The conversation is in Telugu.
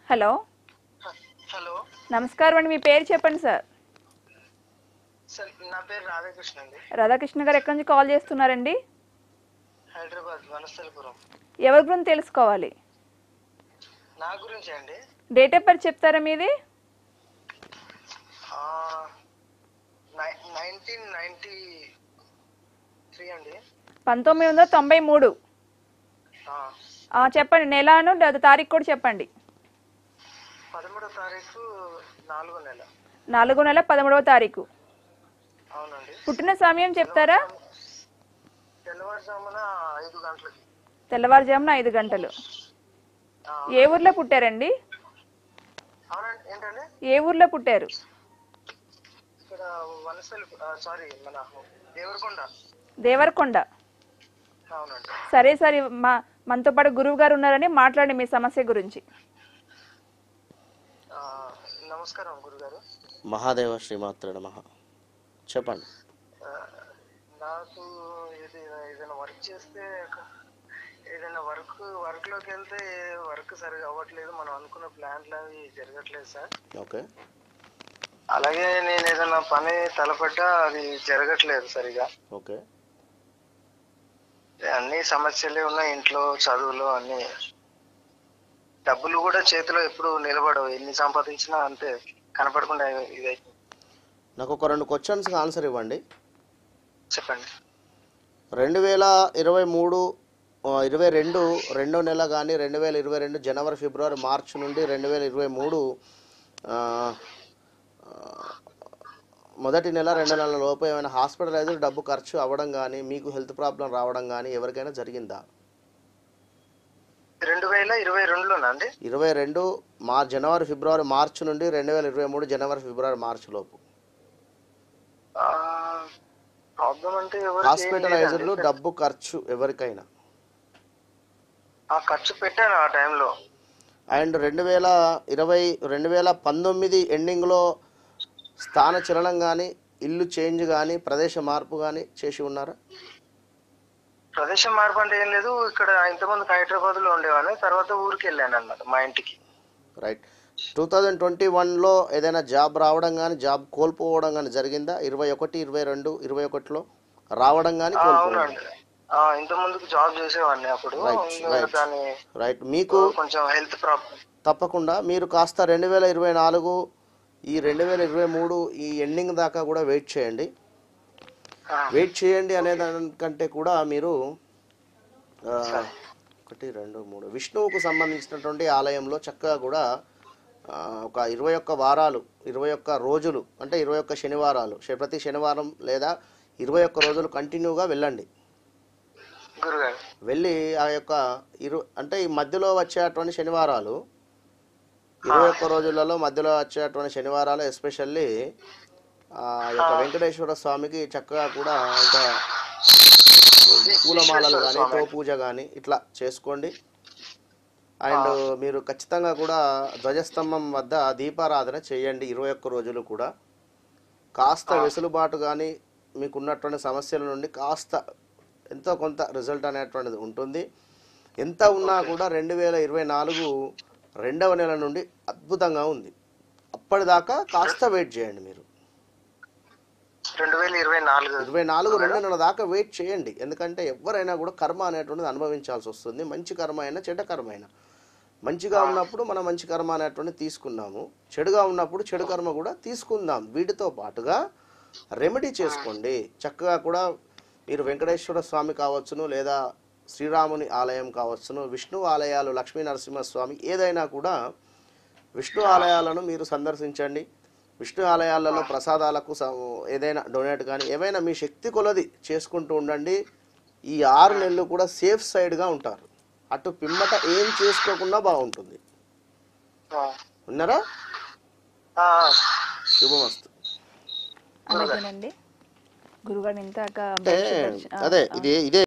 హలో హలో నమస్కారం అండి మీ పేరు చెప్పండి సార్ సార్ నా పేరు రాధాకృష్ణ అండి రాధాకృష్ణ గారు ఎక్కడి నుంచి కాల్ చేస్తున్నారండి హైదరాబాద్ వనస్థలపురం ఎవరి గురించి తెలుసుకోవాలి నా గురించి అండి డేట్ ఆఫ్ బర్త్ చెప్తారా మీది నైన్టీన్ నైన్టీ త్రీ అండి పంతొమ్మిది వందల తొంభై మూడు ఆ, ఆ, చెప్పండి నెలను డ- తారీఖు కూడా చెప్పండి పదమూడో తారీఖు నాలుగో నెల నాలుగో నెల పదమూడవ తారీఖు అవునండి పుట్టిన సమయం చెప్తారా తెల్లవారుజామున ఐదు గంటలకి తెల్లవారుజామున ఐదు గంటలు ఆ, ఏ ఊర్లో పుట్టారండి అవునండి ఏంటండి ఏ ఊర్లో పుట్టారు ఇక్కడ వనస్థలి సారీ మన దేవరకొండ దేవరకొండ అవునండి సరే సరే మా మనతో పాటు గురువు గారు ఉన్నారని మాట్లాడండి మీ సమస్య గురించి ఆ, నమస్కారం గురుగారు మహాదేవ శ్రీమాత్ర నమ చెప్పండి ఆ, నాకు ఇది ఏదైనా వర్క్ చేస్తే ఏదైనా వర్క్ వర్క్ లోకి వెళ్తే వర్క్ సరిగా అవ్వట్లేదు మనం అనుకున్న ప్లాన్లు అవి జరగట్లేదు సార్ ఓకే అలాగే నేను ఏదైనా పని తలపడ్డా అది జరగట్లేదు సరిగా ఓకే అన్ని సమస్యలే ఉన్నాయి ఇంట్లో చదువులో అన్ని డబ్బులు కూడా చేతిలో ఎప్పుడు నిలబడవు ఎన్ని సంపాదించినా అంతే కనపడకుండా ఇది నాకు ఒక రెండు క్వశ్చన్స్కి ఆన్సర్ ఇవ్వండి చెప్పండి రెండు వేల ఇరవై మూడు ఆ, ఇరవై రెండు రెండో నెల కానీ రెండు వేల ఇరవై రెండు జనవరి ఫిబ్రవరి మార్చి నుండి రెండు వేల ఇరవై మూడు ఆ, ఆ, మొదటి నెల రెండు నెలల లోపు ఏమైనా హాస్పిటలైజర్ డబ్బు ఖర్చు అవ్వడం కానీ మీకు హెల్త్ ప్రాబ్లం రావడం కానీ ఎవరికైనా జరిగిందా రెండు వేల ఇరవై రెండులోనా అండి ఇరవై రెండు మా జనవరి ఫిబ్రవరి మార్చి నుండి రెండు వేల ఇరవై మూడు జనవరి ఫిబ్రవరి మార్చి లోపు ప్రాబ్లం అంటే ఎవరికి ఏం హాస్పిటలైజర్లు లేదండి. డబ్బు ఖర్చు ఎవరికైనా ఆ ఖర్చు పెట్టాను ఆ టైంలో అండ్ రెండు వేల ఇరవై రెండు వేల పంతొమ్మిది ఎండింగ్లో స్థాన చలనం కానీ ఇల్లు చేంజ్ కానీ ప్రదేశ మార్పు కానీ చేసి ఉన్నారా ప్రదేశం మార్పు అంటే ఏం లేదు ఇక్కడ ఇంతమంది హైదరాబాద్ లో ఉండేవాడిని తర్వాత ఊరికి వెళ్ళాను అన్నమాట మా ఇంటికి రైట్ టూ థౌజండ్ ట్వంటీ వన్లో ఏదైనా జాబ్ రావడం కానీ జాబ్ కోల్పోవడం కానీ జరిగిందా ఇరవై ఒకటి ఇరవై రెండు ఇరవై ఒకటిలో రావడం కానీ ఆ, కోల్పోవడం అవునండి ఆ, ఇంత ముందుకు జాబ్ చేసేవాడిని అప్పుడు Right, ఇంకా right. దాని రైట్ మీకు కొంచెం హెల్త్ ప్రాబ్లం తప్పకుండా మీరు కాస్త రెండు వేల ఇరవై నాలుగు ఈ రెండు వేల ఇరవై మూడు ఈ ఎండింగ్ దాకా కూడా వెయిట్ చేయండి వెయిట్ చేయండి అనే దానికంటే కూడా మీరు ఆ, ఒకటి రెండు మూడు విష్ణువుకు సంబంధించినటువంటి ఆలయంలో చక్కగా కూడా ఆ, ఒక ఇరవై ఒక్క వారాలు ఇరవై ఒక్క రోజులు అంటే ఇరవై ఒక్క శనివారాలు శ- ప్రతి శనివారం లేదా ఇరవై ఒక్క రోజులు కంటిన్యూగా వెళ్ళండి గురుగారు వెళ్ళి ఆ యొక్క ఇరు అంటే ఈ మధ్యలో వచ్చేటువంటి శనివారాలు ఇరవై ఒక్క రోజులలో మధ్యలో వచ్చేటువంటి శనివారాలు ఎస్పెషల్లీ ఆ యొక్క వెంకటేశ్వర స్వామికి చక్కగా కూడా ఇంకా పూలమాలలు కానీ తో పూజ కానీ ఇట్లా చేసుకోండి అండ్ మీరు ఖచ్చితంగా కూడా ధ్వజస్తంభం వద్ద దీపారాధన చేయండి ఇరవై ఒక్క రోజులు కూడా కాస్త వెసులుబాటు కానీ మీకు ఉన్నటువంటి సమస్యల నుండి కాస్త ఎంతో కొంత రిజల్ట్ అనేటువంటిది ఉంటుంది ఎంత ఉన్నా కూడా రెండు వేల ఇరవై నాలుగు రెండవ నెల నుండి అద్భుతంగా ఉంది అప్పటిదాకా కాస్త వెయిట్ చేయండి మీరు రెండు వేల ఇరవై నాలుగు ఇరవై నాలుగు రెండు నెలల దాకా వెయిట్ చేయండి ఎందుకంటే ఎవరైనా కూడా కర్మ అనేటువంటిది అనుభవించాల్సి వస్తుంది మంచి కర్మ అయినా చెడ్డ కర్మ అయినా మంచిగా ఉన్నప్పుడు మనం మంచి కర్మ అనేటువంటిది తీసుకున్నాము చెడుగా ఉన్నప్పుడు చెడు కర్మ కూడా తీసుకుందాం వీటితో పాటుగా రెమెడీ చేసుకోండి చక్కగా కూడా మీరు వెంకటేశ్వర స్వామి కావచ్చును లేదా శ్రీరాముని ఆలయం కావచ్చును విష్ణు ఆలయాలు లక్ష్మీ నరసింహస్వామి ఏదైనా కూడా విష్ణు ఆలయాలను మీరు సందర్శించండి విష్ణు ఆలయాలలో ప్రసాదాలకు స- ఏదైనా డొనేట్ కానీ ఏమైనా మీ శక్తి కొలది చేసుకుంటూ ఉండండి ఈ ఆరు నెలలు కూడా సేఫ్ సైడ్గా ఉంటారు అటు పిమ్మట ఏం చేసుకోకుండా బాగుంటుంది ఆ, ఉన్నారా ఆ, శుభమస్తు అలాగేనండి గురుగారు ఇంతాక అంటే అదే ఇది ఇదే